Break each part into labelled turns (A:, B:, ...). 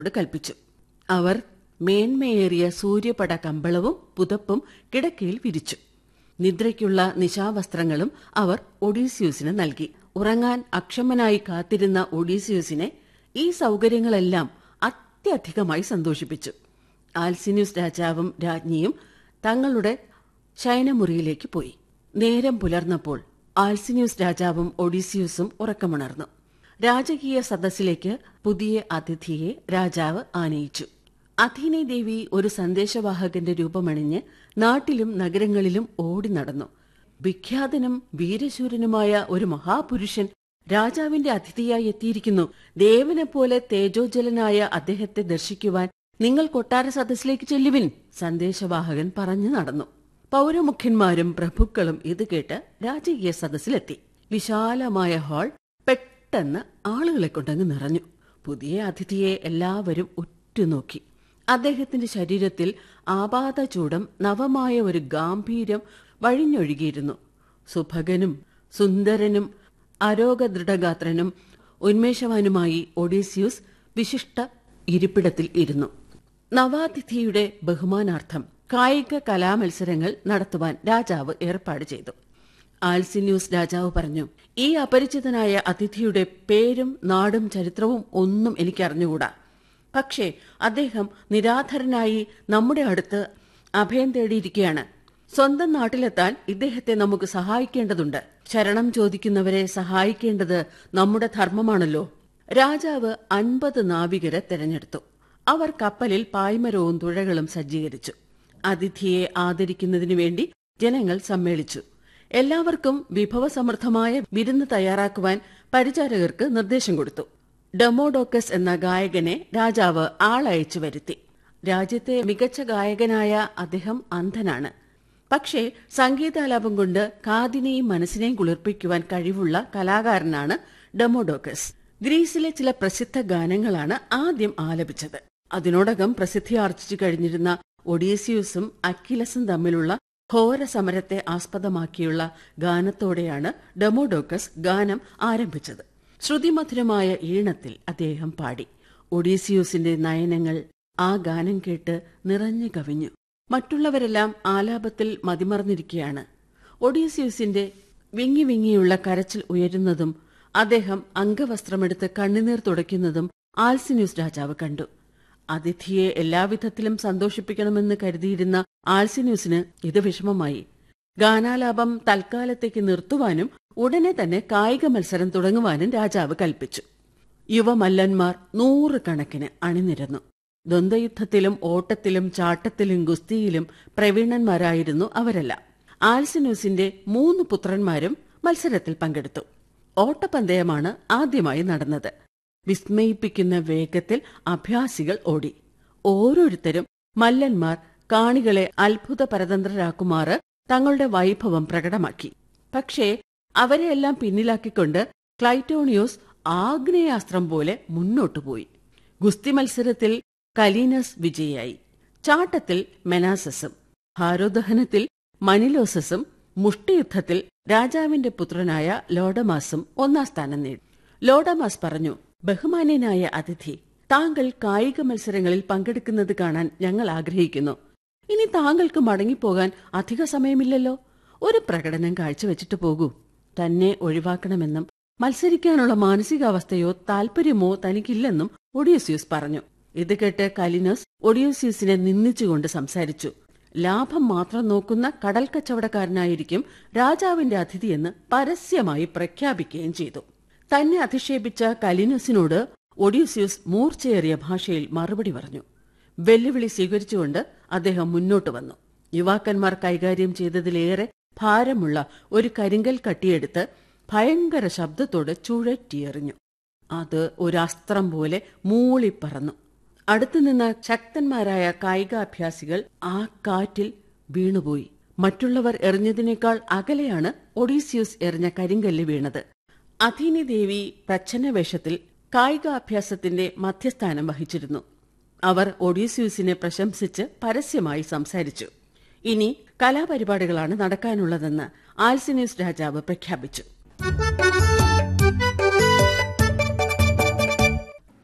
A: ോട് കൽപ്പിച്ചു അവർ മേന്മയേറിയ സൂര്യപട കമ്പളവും പുതപ്പും കിടക്കയിൽ വിരിച്ചു നിദ്രയ്ക്കുള്ള നിശാവസ്ത്രങ്ങളും അവർ ഒഡീസിയൂസിന് നൽകി ഉറങ്ങാൻ അക്ഷമനായി കാത്തിരുന്ന ഒഡീസിയൂസിനെ ഈ സൗകര്യങ്ങളെല്ലാം അത്യധികമായി സന്തോഷിപ്പിച്ചു ആൽസിന്യൂസ് രാജാവും രാജ്ഞിയും തങ്ങളുടെ ശയനമുറിയിലേക്ക് പോയി നേരം പുലർന്നപ്പോൾ ആൽസിന്യൂസ് രാജാവും ഒഡീസിയൂസും ഉറക്കമുണർന്നു രാജകീയ സദസ്സിലേക്ക് പുതിയ അതിഥിയെ രാജാവ് ആനയിച്ചു അഥീനെ ദേവി ഒരു സന്ദേശവാഹകന്റെ രൂപമണിഞ്ഞ് നാട്ടിലും നഗരങ്ങളിലും ഓടി നടന്നു വിഖ്യാതനും വീരശൂരനുമായ ഒരു മഹാപുരുഷൻ രാജാവിന്റെ അതിഥിയായി എത്തിയിരിക്കുന്നു ദേവനെപ്പോലെ തേജോജ്വലനായ അദ്ദേഹത്തെ ദർശിക്കുവാൻ നിങ്ങൾ കൊട്ടാര സദസ്സിലേക്ക് ചെല്ലുവിൻ സന്ദേശവാഹകൻ പറഞ്ഞു നടന്നു പൗരമുഖ്യന്മാരും പ്രഭുക്കളും ഇത് കേട്ട് രാജകീയ സദസ്സിലെത്തി വിശാലമായ ഹാൾ പെട്ടെന്ന് ആളുകളെ കൊണ്ടങ്ങ് നിറഞ്ഞു പുതിയ അതിഥിയെ എല്ലാവരും ഉറ്റുനോക്കി അദ്ദേഹത്തിന്റെ ശരീരത്തിൽ ആപാതചൂടം നവമായ ഒരു ഗാംഭീര്യം വഴിഞ്ഞൊഴുകിയിരുന്നു സുഭകനും സുന്ദരനും അരോഗദൃഢഗാത്രനും ഉന്മേഷവാനുമായി ഒഡീസിയൂസ് വിശിഷ്ട ഇരിപ്പിടത്തിൽ ഇരുന്നു നവാതിഥിയുടെ ബഹുമാനാർത്ഥം കായിക കലാമത്സരങ്ങൾ നടത്തുവാൻ രാജാവ് ഏർപ്പാട് ചെയ്തു ആൽസിന്യൂസ് രാജാവ് പറഞ്ഞു ഈ അപരിചിതനായ അതിഥിയുടെ പേരും നാടും ചരിത്രവും ഒന്നും എനിക്ക് അറിഞ്ഞുകൂടാ പക്ഷേ അദ്ദേഹം നിരാധരനായി നമ്മുടെ അടുത്ത് അഭയം തേടിയിരിക്കുകയാണ് സ്വന്തം നാട്ടിലെത്താൻ ഇദ്ദേഹത്തെ നമുക്ക് സഹായിക്കേണ്ടതുണ്ട് ശരണം ചോദിക്കുന്നവരെ സഹായിക്കേണ്ടത് നമ്മുടെ ധർമ്മമാണല്ലോ രാജാവ് അൻപത് നാവികരെ തെരഞ്ഞെടുത്തു അവർ കപ്പലിൽ പായ്മരവും തുഴകളും സജ്ജീകരിച്ചു അതിഥിയെ ആദരിക്കുന്നതിനു വേണ്ടി ജനങ്ങൾ സമ്മേളിച്ചു എല്ലാവർക്കും വിഭവസമൃദ്ധമായ വിരുന്ന് തയ്യാറാക്കുവാൻ പരിചാരകർക്ക് നിർദ്ദേശം കൊടുത്തു ഡെമോഡോക്കസ് എന്ന ഗായകനെ രാജാവ് ആളയച്ചു വരുത്തി രാജ്യത്തെ മികച്ച ഗായകനായ അദ്ദേഹം അന്ധനാണ് പക്ഷേ സംഗീതാലാപം കൊണ്ട് കാതിനെയും മനസ്സിനെയും കുളിർപ്പിക്കുവാൻ കഴിവുള്ള കലാകാരനാണ് ഡെമോഡോക്കസ് ഗ്രീസിലെ ചില പ്രസിദ്ധ ഗാനങ്ങളാണ് ആദ്യം ആലപിച്ചത് അതിനോടകം പ്രസിദ്ധി ആർജിച്ചു കഴിഞ്ഞിരുന്ന ഒഡീസിയൂസും അക്കിലസും തമ്മിലുള്ള ഘോര സമരത്തെ ആസ്പദമാക്കിയുള്ള ഗാനത്തോടെയാണ് ഡെമോഡോക്കസ് ഗാനം ആരംഭിച്ചത് ശ്രുതിമധുരമായ ഈണത്തിൽ അദ്ദേഹം പാടി ഒഡീസിയൂസിന്റെ നയനങ്ങൾ ആ ഗാനം കേട്ട് നിറഞ്ഞു കവിഞ്ഞു മറ്റുള്ളവരെല്ലാം ആലാപത്തിൽ മതിമറന്നിരിക്കുകയാണ് ഒഡീസിയൂസിന്റെ വിങ്ങി വിങ്ങിയുള്ള കരച്ചിൽ ഉയരുന്നതും അദ്ദേഹം അംഗവസ്ത്രമെടുത്ത് കണ്ണുനീർ തുടയ്ക്കുന്നതും ആൽസിന്യൂസ് രാജാവ് കണ്ടു അതിഥിയെ എല്ലാവിധത്തിലും സന്തോഷിപ്പിക്കണമെന്ന് കരുതിയിരുന്ന ആൽസിന്യൂസിന് ഇത് വിഷമമായി ഗാനാലാപം തൽക്കാലത്തേക്ക് നിർത്തുവാനും ഉടനെ തന്നെ കായിക മത്സരം തുടങ്ങുവാനും രാജാവ് കൽപ്പിച്ചു യുവമല്ലന്മാർ നൂറുകണക്കിന് അണിനിരന്നു ദ്വന്ദ്വയുദ്ധത്തിലും ഓട്ടത്തിലും ചാട്ടത്തിലും ഗുസ്തിയിലും പ്രവീണന്മാരായിരുന്നു അവരെല്ലാം ആൽസിനൂസിന്റെ മൂന്ന് പുത്രന്മാരും മത്സരത്തിൽ പങ്കെടുത്തു ഓട്ടപ്പന്തയമാണ് ആദ്യമായി നടന്നത് വിസ്മയിപ്പിക്കുന്ന വേഗത്തിൽ അഭ്യാസികൾ ഓടി ഓരോരുത്തരും മല്ലന്മാർ കാണികളെ അത്ഭുത പരതന്ത്രരാക്കുമാറ് തങ്ങളുടെ വൈഭവം പ്രകടമാക്കി പക്ഷേ അവരെയെല്ലാം പിന്നിലാക്കിക്കൊണ്ട് ക്ലൈറ്റോണിയോസ് ആഗ്നേയാസ്ത്രം പോലെ മുന്നോട്ടുപോയി ഗുസ്തി മത്സരത്തിൽ കലീനസ് വിജയിയായി ചാട്ടത്തിൽ മെനാസസും ഭാരോദഹനത്തിൽ മനിലോസസും മുഷ്ടിയുദ്ധത്തിൽ രാജാവിന്റെ പുത്രനായ ലോഡമാസും ഒന്നാം സ്ഥാനം നേടി ലോഡമാസ് പറഞ്ഞു ബഹുമാന്യനായ അതിഥി താങ്കൾ കായിക മത്സരങ്ങളിൽ പങ്കെടുക്കുന്നത് കാണാൻ ഞങ്ങൾ ആഗ്രഹിക്കുന്നു ഇനി താങ്കൾക്ക് മടങ്ങിപ്പോകാൻ അധിക സമയമില്ലല്ലോ ഒരു പ്രകടനം കാഴ്ചവെച്ചിട്ട് പോകൂ തന്നെ ഒഴിവാക്കണമെന്നും മത്സരിക്കാനുള്ള മാനസികാവസ്ഥയോ താല്പര്യമോ തനിക്കില്ലെന്നും ഒഡിയോസ്യൂസ് പറഞ്ഞു ഇത് കേട്ട് കലിനസ് ഒഡിയോസ്യൂസിനെ നിന്ദിച്ചുകൊണ്ട് സംസാരിച്ചു ലാഭം മാത്രം നോക്കുന്ന കടൽ കച്ചവടക്കാരനായിരിക്കും രാജാവിന്റെ അതിഥിയെന്ന് പരസ്യമായി പ്രഖ്യാപിക്കുകയും ചെയ്തു തന്നെ അധിക്ഷേപിച്ച കലിനസിനോട് ഒഡീസ്യൂസ് മൂർച്ചയേറിയ ഭാഷയിൽ മറുപടി പറഞ്ഞു വെല്ലുവിളി സ്വീകരിച്ചുകൊണ്ട് അദ്ദേഹം മുന്നോട്ട് വന്നു യുവാക്കന്മാർ കൈകാര്യം ചെയ്തതിലേറെ ഭാരമുള്ള ഒരു കരിങ്കൽ കട്ടിയെടുത്ത് ഭയങ്കര ശബ്ദത്തോടെ ചുഴറ്റിയെറിഞ്ഞു അത് ഒരു അസ്ത്രം പോലെ മൂളിപ്പറന്നു അടുത്തുനിന്ന ശക്തന്മാരായ കായികാഭ്യാസികൾ ആ കാറ്റിൽ വീണുപോയി മറ്റുള്ളവർ എറിഞ്ഞതിനേക്കാൾ അകലെയാണ് ഒഡീസിയൂസ് എറിഞ്ഞ കരിങ്കല്ല് വീണത് അഥീനി ദേവി പ്രച്ഛന്ന വേഷത്തിൽ കായികാഭ്യാസത്തിന്റെ മധ്യസ്ഥാനം വഹിച്ചിരുന്നു അവർ ഒഡീസ്യൂസിനെ പ്രശംസിച്ച് പരസ്യമായി സംസാരിച്ചു ഇനി കലാപരിപാടികളാണ് നടക്കാനുള്ളതെന്ന് ആൽസിനീസ് രാജാവ് പ്രഖ്യാപിച്ചു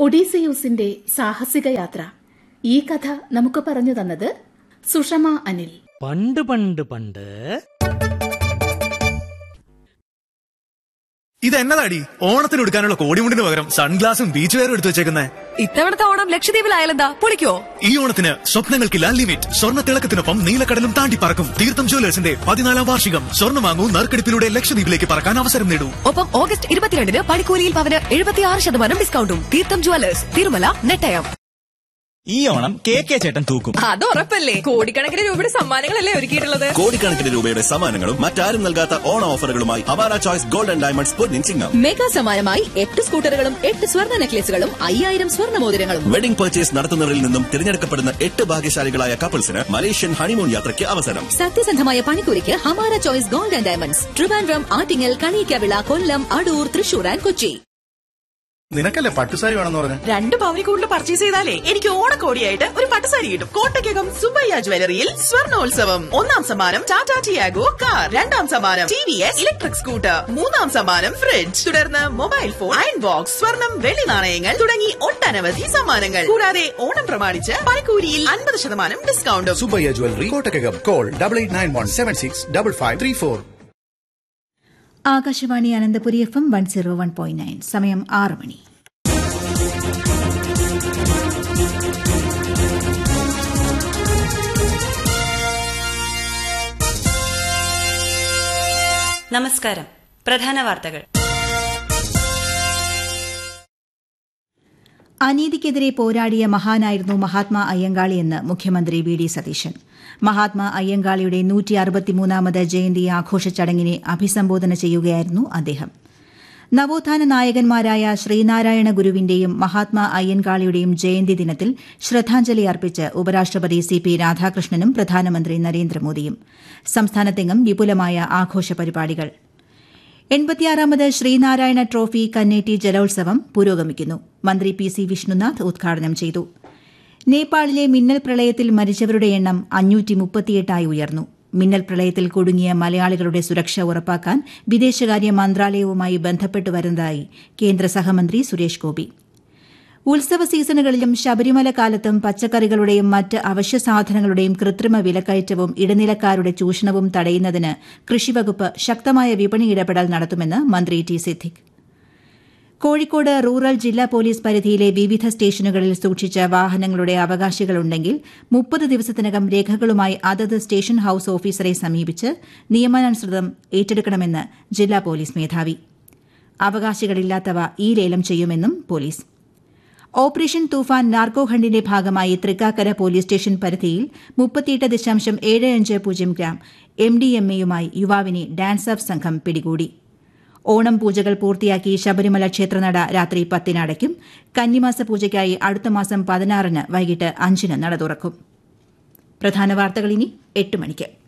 B: ഒഡീസയൂസിന്റെ സാഹസിക യാത്ര ഈ കഥ നമുക്ക് പറഞ്ഞു തന്നത് സുഷമ അനിൽ
C: പണ്ട് പണ്ട് പണ്ട്
D: ഇത് എന്നതാടി ഓണത്തിന് എടുക്കാനുള്ള കോടിമുണ്ടിന് പകരം സൺഗ്ലാസും ബീച്ച് വെയറും എടുത്തു വെച്ചേക്കുന്നേ
E: ഇത്തവണത്തെ ഓണം ലക്ഷദ്വീപിലായാലെന്താ പൊളിക്കോ
D: ഈ ഓണത്തിന് സ്വപ്നങ്ങൾക്കില്ല ലിമിറ്റ് സ്വർണ്ണ തിളക്കത്തിനൊപ്പം നീലക്കടലും താണ്ടി പറക്കും തീർത്ഥം ജ്വല്ലേഴ്സിന്റെ പതിനാലാം വാർഷികം സ്വർണ്ണം വാങ്ങൂ നറുക്കെടുപ്പിലൂടെ ലക്ഷദ്വീപിലേക്ക് പറക്കാൻ അവസരം നേടൂ
E: ഒപ്പം ഓഗസ്റ്റ് ഇരുപത്തിരണ്ടിന് പണിക്കൂലിയിൽ പവന് എഴുപത്തിയാറ് ശതമാനം ഡിസ്കൗണ്ടും തീർത്ഥം ജുവലേഴ്സ് തിരുമല നെട്ടയം
F: ഈ ഓണം കെ കെ ചേട്ടൻ തൂക്കും
E: അത് ഉറപ്പല്ലേ കോടിക്കണക്കിന് രൂപയുടെ സമ്മാനങ്ങളല്ലേ ഒരുക്കിയിട്ടുള്ളത്
G: കോടിക്കണക്കിന് രൂപയുടെ സമ്മാനങ്ങളും മറ്റാരും നൽകാത്ത ഓണ ഓഫറുകളുമായി അവാര ചോയ്സ് ഗോൾഡ് ആൻഡ് ഡയമണ്ട്സ് പൊന്നിൻ ചിങ്ങം
E: മെഗാ സമ്മാനമായി എട്ട് സ്കൂട്ടറുകളും എട്ട് സ്വർണ്ണ നെക്ലേസുകളും അയ്യായിരം സ്വർണ്ണ മോതിരങ്ങളും
G: വെഡിംഗ് പർച്ചേസ് നടത്തുന്നവരിൽ നിന്നും തിരഞ്ഞെടുക്കപ്പെടുന്ന എട്ട് ഭാഗ്യശാലികളായ കപ്പിൾസിന് മലേഷ്യൻ ഹണിമൂൺ യാത്രയ്ക്ക് അവസരം
E: സത്യസന്ധമായ പണിക്കൂലിക്ക് Hamara choice gold and diamonds Trivandrum Attingal Kaniyakkavila Kollam Adoor Thrissur and Kochi
H: നിനക്കല്ലേ പട്ടുസാരി വേണമെന്ന് പറഞ്ഞു
I: രണ്ട് പവനി കൂടുതൽ പർച്ചേസ് ചെയ്താലേ എനിക്ക് ഓണക്കോടിയായിട്ട് ഒരു പട്ടുസാരി കിട്ടും കോട്ടയ്ക്കകം സുബയ്യ ജ്വല്ലറിയിൽ സ്വർണോത്സവം ഒന്നാം സമ്മാനം ടാറ്റ ടിയാഗോ കാർ രണ്ടാം സമ്മാനം T V S electric scooter മൂന്നാം സമ്മാനം ഫ്രിഡ്ജ് തുടർന്ന് മൊബൈൽ ഫോൺ അയൺ ബോക്സ് സ്വർണം വെള്ളി നാണയങ്ങൾ തുടങ്ങി ഒട്ടനവധി സമ്മാനങ്ങൾ കൂടാതെ ഓണം പ്രമാണിച്ച് പണിക്കൂലിയിൽ അൻപത് ശതമാനം ഡിസ്കൗണ്ടും
H: Subbaiah jewellery Kottakkakam call double eight nine one seven six double five three four
J: Akashvani Ananthapuri F M one zero one point nine സമയം ആറ് മണി
K: നമസ്കാരം പ്രധാന വാർത്തകൾ
J: അനീതിക്കെതിരെ പോരാടിയ മഹാനായിരുന്നു മഹാത്മാ അയ്യങ്കാളിയെന്ന് മുഖ്യമന്ത്രി വി ഡി സതീശൻ മഹാത്മാ അയ്യങ്കാളിയുടെ നൂറ്റി അറുപത്തിമൂന്നാമത് ജയന്തി ആഘോഷ ചടങ്ങിനെ അഭിസംബോധന ചെയ്യുകയായിരുന്നു അദ്ദേഹം നവോത്ഥാന നായകന്മാരായ ശ്രീനാരായണ ഗുരുവിന്റെയും മഹാത്മാ അയ്യൻകാളിയുടെയും ജയന്തി ദിനത്തിൽ ശ്രദ്ധാഞ്ജലി അർപ്പിച്ച് ഉപരാഷ്ട്രപതി സി പി രാധാകൃഷ്ണനും പ്രധാനമന്ത്രി നരേന്ദ്രമോദിയും സംസ്ഥാനത്തെങ്ങും വിപുലമായ ആഘോഷ പരിപാടികൾ എൺപത്തിയാറാമത് ശ്രീനാരായണ ട്രോഫി കന്നേറ്റി ജലോത്സവം പുരോഗമിക്കുന്നു മന്ത്രി പി സി വിഷ്ണുനാഥ് ഉദ്ഘാടനം ചെയ്തു നേപ്പാളിലെ മിന്നൽ പ്രളയത്തിൽ മരിച്ചവരുടെ എണ്ണം അഞ്ഞൂറ്റി മുപ്പത്തിയെട്ടായി ഉയർന്നു മിന്നൽ പ്രളയത്തിൽ കുടുങ്ങിയ മലയാളികളുടെ സുരക്ഷ ഉറപ്പാക്കാൻ വിദേശകാര്യ മന്ത്രാലയവുമായി ബന്ധപ്പെട്ടു വരുന്നതായി കേന്ദ്ര സഹമന്ത്രി സുരേഷ് ഗോപി ഉത്സവ സീസണുകളിലും ശബരിമല കാലത്തും പച്ചക്കറികളുടെയും മറ്റ് അവശ്യ സാധനങ്ങളുടെയും കൃത്രിമ വിലക്കയറ്റവും ഇടനിലക്കാരുടെ ചൂഷണവും തടയുന്നതിന് കൃഷിവകുപ്പ് ശക്തമായ വിപണി ഇടപെടൽ നടത്തുമെന്ന് മന്ത്രി ടി സിദ്ദിഖ് കോഴിക്കോട് റൂറൽ ജില്ലാ പോലീസ് പരിധിയിലെ വിവിധ സ്റ്റേഷനുകളിൽ സൂക്ഷിച്ച വാഹനങ്ങളുടെ അവകാശികളുണ്ടെങ്കിൽ മുപ്പത് ദിവസത്തിനകം രേഖകളുമായി അതത് സ്റ്റേഷൻ ഹൌസ് ഓഫീസറെ സമീപിച്ച് നിയമാനുസൃതം ഏറ്റെടുക്കണമെന്ന് ജില്ലാ പോലീസ് മേധാവി അവകാശികളില്ലാത്തവ ഈ ലേലം ചെയ്യുമെന്നും പോലീസ് ഓപ്പറേഷൻ തൂഫാൻ നാർക്കോ ഹണ്ടിന്റെ ഭാഗമായി തൃക്കാക്കര പോലീസ് സ്റ്റേഷൻ പരിധിയിൽ മുപ്പത്തിയെട്ട് ദശാംശം ഏഴ് അഞ്ച് പൂജ്യം ഗ്രാം എം ഡി എം എയുമായി യുവാവിനെ ഡാൻസ് ഓഫ് സംഘം പിടികൂടി ഓണം പൂജകൾ പൂർത്തിയാക്കി ശബരിമല ക്ഷേത്രനട രാത്രി പത്തിന് അടയ്ക്കും കന്നിമാസ പൂജയ്ക്കായി അടുത്ത മാസം പതിനാറിന് വൈകിട്ട് അഞ്ചിന് നട തുറക്കും പ്രധാന വാർത്തകൾ ഇനി എട്ട് മണിക്ക്